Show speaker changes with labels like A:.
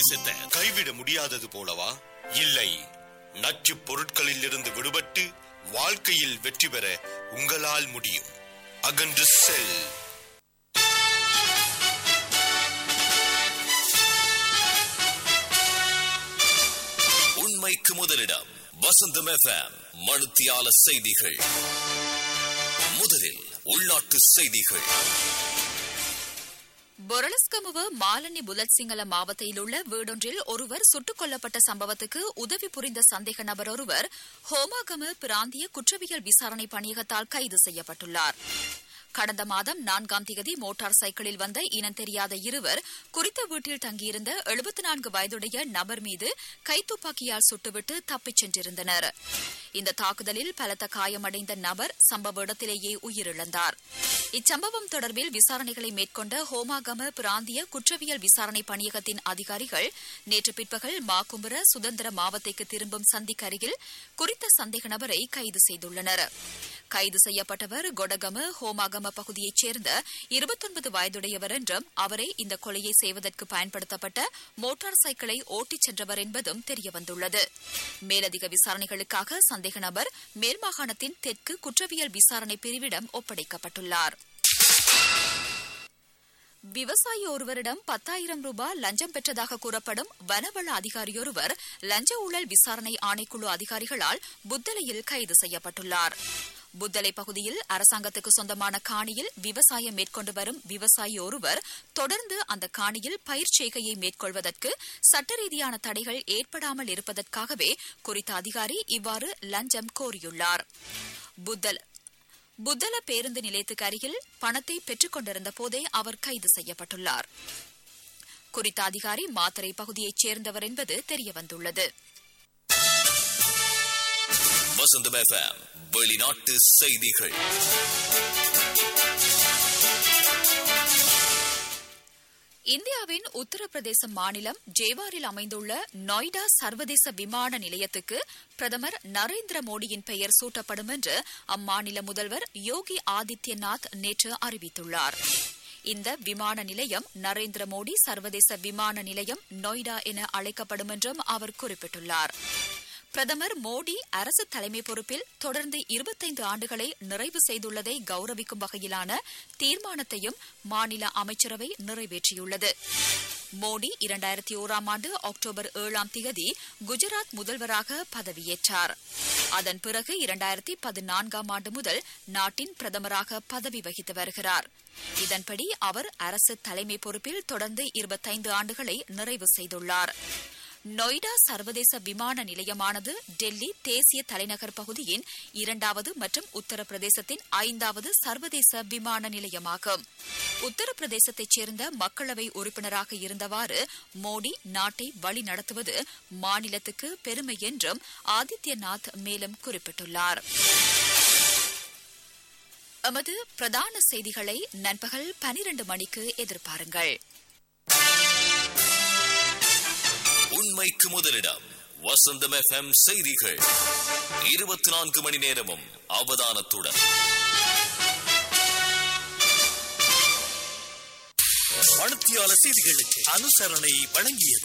A: நேசத்தை
B: கைவிட முடியாதது போலவா இல்லை நச்சுப் பொருட்களில் இருந்து விடுபட்டு வாழ்க்கையில் வெற்றி பெற உங்களால் முடியும் அகன்று செல்
A: உண்மைக்கு முதலிடம் வசந்தம் எஃப்எம் மனுத்தியால செய்திகள் முதலில் உள்நாட்டு செய்திகள்
C: பொரலஸ்கமுவ மாலனி புலத் சிங்கள மாவட்டத்தில் உள்ள வீடொன்றில் ஒருவர் சுட்டுக் கொல்லப்பட்ட சம்பவத்துக்கு உதவி புரிந்த சந்தேக நபர் ஒருவர் ஹோமாகம பிராந்திய குற்றவியல் விசாரணை பணியகத்தால் கைது செய்யப்பட்டுள்ளார் கடந்த மாதம் நான்காம் திகதி மோட்டார் சைக்கிளில் வந்த இனம் தெரியாத இருவர் குறித்த வீட்டில் தங்கியிருந்த எழுபத்தி நான்கு வயதுடைய நபர் மீது கைத்துப்பாக்கியால் சுட்டுவிட்டு தப்பிச் சென்றிருந்தனர் இந்த தாக்குதலில் பலத்த காயமடைந்த நபர் சம்பவ இடத்திலேயே உயிரிழந்தார் இச்சம்பவம் தொடர்பில் விசாரணைகளை மேற்கொண்ட ஹோமாகம பிராந்திய குற்றவியல் விசாரணை பணியகத்தின் அதிகாரிகள் நேற்று பிற்பகல் மாக்கும்புர சுதந்திர மாவட்டத்திற்கு திரும்பும் சந்திக்கு அருகில் குறித்த சந்தேக நபரை கைது செய்துள்ளனர் கைது செய்யப்பட்டவர் கொடகம ஹோமாகம பகுதியைச் சேர்ந்த இருபத்தொன்பது வயதுடையவர் என்றும் அவரை இந்த கொலையை செய்வதற்கு பயன்படுத்தப்பட்ட மோட்டார் சைக்கிளை ஓட்டிச் சென்றவர் என்பதும் தெரியவந்துள்ளது மேலதிக விசாரணைகளுக்காக சந்தேக நபர் மேல்மாகாணத்தின் தெற்கு குற்றவியல் விசாரணை பிரிவிடம் ஒப்படைக்கப்பட்டுள்ளார் விவசாயி ஒருவரிடம் பத்தாயிரம் ரூபாய் லஞ்சம் பெற்றதாக கூறப்படும் வனவள அதிகாரியொருவர் லஞ்ச ஊழல் விசாரணை ஆணைக்குழு அதிகாரிகளால் புத்தலையில் கைது செய்யப்பட்டுள்ளார் புத்தலை பகுதியில் அரசாங்கத்துக்கு சொந்தமான காணியில் விவசாயம் மேற்கொண்டு வரும் விவசாயி ஒருவர் தொடர்ந்து அந்த காணியில் பயிர் செய்கையை மேற்கொள்வதற்கு சட்ட ரீதியான தடைகள் ஏற்படாமல் இருப்பதற்காகவே குறித்த அதிகாரி இவ்வாறு லஞ்சம் கோரியுள்ளார் புத்தல் புத்தல பேருந்து நிலையத்துக்கு அருகில் பணத்தை பெற்றுக் கொண்டிருந்த போதே அவர் கைது செய்யப்பட்டுள்ளார் குறித்த அதிகாரி மாத்தறை பகுதியைச் சேர்ந்தவர் என்பது தெரியவந்துள்ளது
A: வசந்தம் எஃப்எம் வெளிநாட்டு செய்திகள்
C: இந்தியாவின் உத்தரப்பிரதேச மாநிலம் ஜேவாரில் அமைந்துள்ள நொய்டா சர்வதேச விமான நிலையத்துக்கு பிரதமர் நரேந்திர மோடியின் பெயர் சூட்டப்படும் என்று அம்மாநில முதல்வர் யோகி ஆதித்யநாத் நேற்று அறிவித்துள்ளார் இந்த விமான நிலையம் நரேந்திர மோடி சர்வதேச விமான நிலையம் நொய்டா என அழைக்கப்படும் என்றும் அவர் குறிப்பிட்டுள்ளார் பிரதமர் மோடி அரசு தலைமை பொறுப்பில் தொடர்ந்து இருபத்தைந்து ஆண்டுகளை நிறைவு செய்துள்ளதை கௌரவிக்கும் வகையிலான தீர்மானத்தையும் மாநில அமைச்சரவை நிறைவேற்றியுள்ளது மோடி இரண்டாயிரத்தி ஓராம் ஆண்டு அக்டோபர் ஏழாம் தேதி குஜராத் முதல்வராக பதவியேற்றார் அதன் பிறகு இரண்டாயிரத்தி பதினான்காம் ஆண்டு முதல் நாட்டின் பிரதமராக பதவி வகித்து வருகிறார் இதன்படி அவர் அரசு தலைமை பொறுப்பில் தொடர்ந்து இருபத்தைந்து ஆண்டுகளை நிறைவு செய்துள்ளார் நொய்டா சர்வதேச விமான நிலையமானது டெல்லி தேசிய தலைநகர் பகுதியின் இரண்டாவது மற்றும் உத்தரப்பிரதேசத்தின் ஐந்தாவது சர்வதேச விமான நிலையமாகும் உத்தரப்பிரதேசத்தைச் சேர்ந்த மக்களவை உறுப்பினராக இருந்தவாறு மோடி நாட்டை வழி நடத்துவது மாநிலத்துக்கு பெருமை என்றும் ஆதித்யநாத் மேலும் குறிப்பிட்டுள்ளார் எமது பிரதான செய்திகளை நண்பகல் பனிரண்டு மணிக்கு எதிர்பாருங்கள்
A: உண்மைக்கு முதலிடம் வசந்தம் எஃப்எம் செய்திகள் இருபத்தி நான்கு மணி நேரமும் அவதானத்துடன்
D: மணத்தியால செய்திகளுக்கு அனுசரணை வழங்கியது